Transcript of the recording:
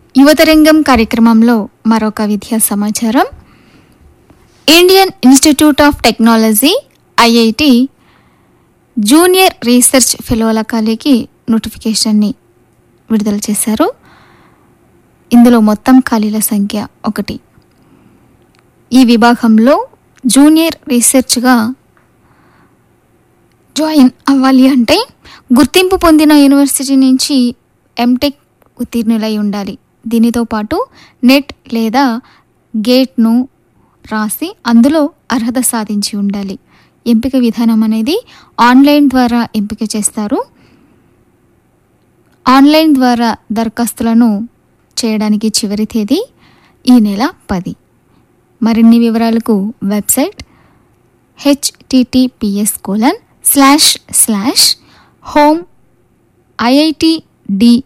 యువతరంగం కార్యక్రమంలో మరొక విద్యా సమాచారం Indian Institute of Technology IIT junior research ఫెలోల ఖాళీకి నోటిఫికేషన్ని విడుదల చేశారు ఇందులో మొత్తం ఖాళీల సంఖ్య ఒకటి ఈ విభాగంలో జూనియర్ రీసెర్చ్గా జాయిన్ అవ్వాలి అంటే గుర్తింపు పొందిన యూనివర్సిటీ నుంచి ఎంటెక్ ఉత్తీర్ణులై ఉండాలి దీనితో పాటు నెట్ లేదా గేట్ను రాసి అందులో అర్హత సాధించి ఉండాలి ఎంపిక విధానం అనేది ఆన్లైన్ ద్వారా ఎంపిక చేస్తారు ఆన్లైన్ ద్వారా దరఖాస్తులను చేయడానికి చివరి తేదీ ఈ నెల పది మరిన్ని వివరాలకు website HTTPS colon slash slash home IIT D